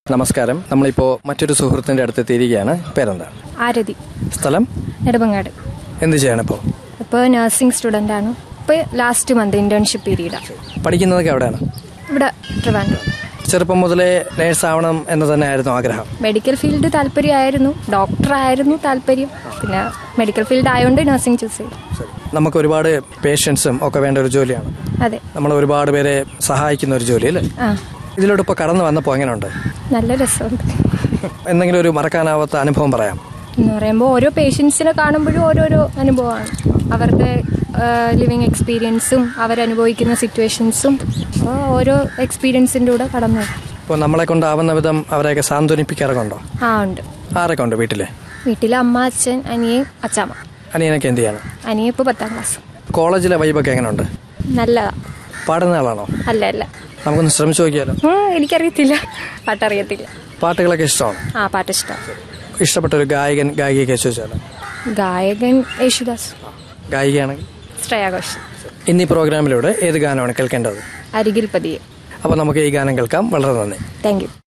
നമസ്കാരം നമ്മളിപ്പോൾ മറ്റൊരു സുഹൃത്തിൻ്റെ അടുത്ത് എത്തിയിരിക്കുകയാണ് പേരെന്താണ് ആരതി സ്ഥലം നെടുമങ്ങാട് എന്ത് ചെയ്യണം ഇപ്പോൾ ഇപ്പോൾ നഴ്സിംഗ് സ്റ്റുഡൻ്റ് ആണ് ഇപ്പോൾ ലാസ്റ്റ് മന്ത് ഇന്റേൺഷിപ്പ് പീരീഡാണ് പഠിക്കുന്നതൊക്കെ എവിടെയാണ് ഇവിടെ ട്രിവാൻഡ്രം ചെറുപ്പം മുതലേ നേഴ്സ് ആവണം എന്ന് തന്നെ ആയിരുന്നു ആഗ്രഹം മെഡിക്കൽ ഫീൽഡ് താല്പര്യമായിരുന്നു ഡോക്ടർ ആയിരുന്നു താല്പര്യം പിന്നെ മെഡിക്കൽ ഫീൽഡ് ആയതുകൊണ്ട് നഴ്സിംഗ് ചൂസ് ചെയ്തു നമുക്ക് ഒരുപാട് പേഷ്യൻസും ഒക്കെ വേണ്ട ഒരു ജോലിയാണ് അതെ നമ്മൾ ഒരുപാട് പേരെ സഹായിക്കുന്ന ഒരു ജോലി അല്ലേ ആ ഇതിലോട്ട് ഇപ്പോൾ കടന്നു വന്നപ്പോൾ എങ്ങനെയുണ്ട് നല്ല രസമുണ്ട് എന്തെങ്കിലും ഒരു മറക്കാനാവാത്ത അനുഭവം പറയാം എന്ന് പറയുമ്പോൾ ഓരോ പേഷ്യൻസിനെ കാണുമ്പോഴും ഓരോരോ അനുഭവമാണ് അവരുടെ ലിവിങ് എക്സ്പീരിയൻസും അവരനുഭവിക്കുന്ന സിറ്റുവേഷൻസും അപ്പോൾ ഓരോ എക്സ്പീരിയൻസിൻ്റെ കൂടെ കടന്നു പോകും. ഇപ്പോൾ നമ്മളെ കൊണ്ടാവുന്ന വിധം അവരെയൊക്കെ സാന്ത്വനിപ്പിക്കാറൊക്കെ ആ ഉണ്ട് ആരൊക്കെ ഉണ്ട് വീട്ടിൽ വീട്ടിലെ അമ്മ അച്ഛൻ അനിയൻ അച്ചാമ്മ അനിയനൊക്കെ എന്ത് ചെയ്യാണ് അനിയൻ ഇപ്പോൾ പത്താം ക്ലാസ് കോളേജിലെ വൈബൊക്കെ എങ്ങനെയുണ്ട് നല്ലതാ പാടുന്ന ആളാണോ അല്ല അല്ല നമുക്കൊന്ന് ശ്രമിച്ചു നോക്കിയാലോ ഉം, എനിക്കറിയത്തില്ല പാട്ടറിയത്തില്ല പാട്ടുകളൊക്കെ ഇഷ്ടമാണ് ആ പാട്ട് ഇഷ്ടം ഇഷ്ടപ്പെട്ട ഒരു ഗായകൻ ഗായികയൊക്കെ ചോദിച്ചാലോ ഗായകൻ യേശുദാസ് ഗായികയാണെങ്കിൽ ശ്രേയാഘോഷ് ഇന്നീ പ്രോഗ്രാമിലൂടെ ഏത് ഗാനമാണ് കേൾക്കേണ്ടത് അരികിൽ പതിയെ അപ്പോൾ നമുക്ക് ഈ ഗാനം കേൾക്കാം വളരെ നന്ദി താങ്ക് യു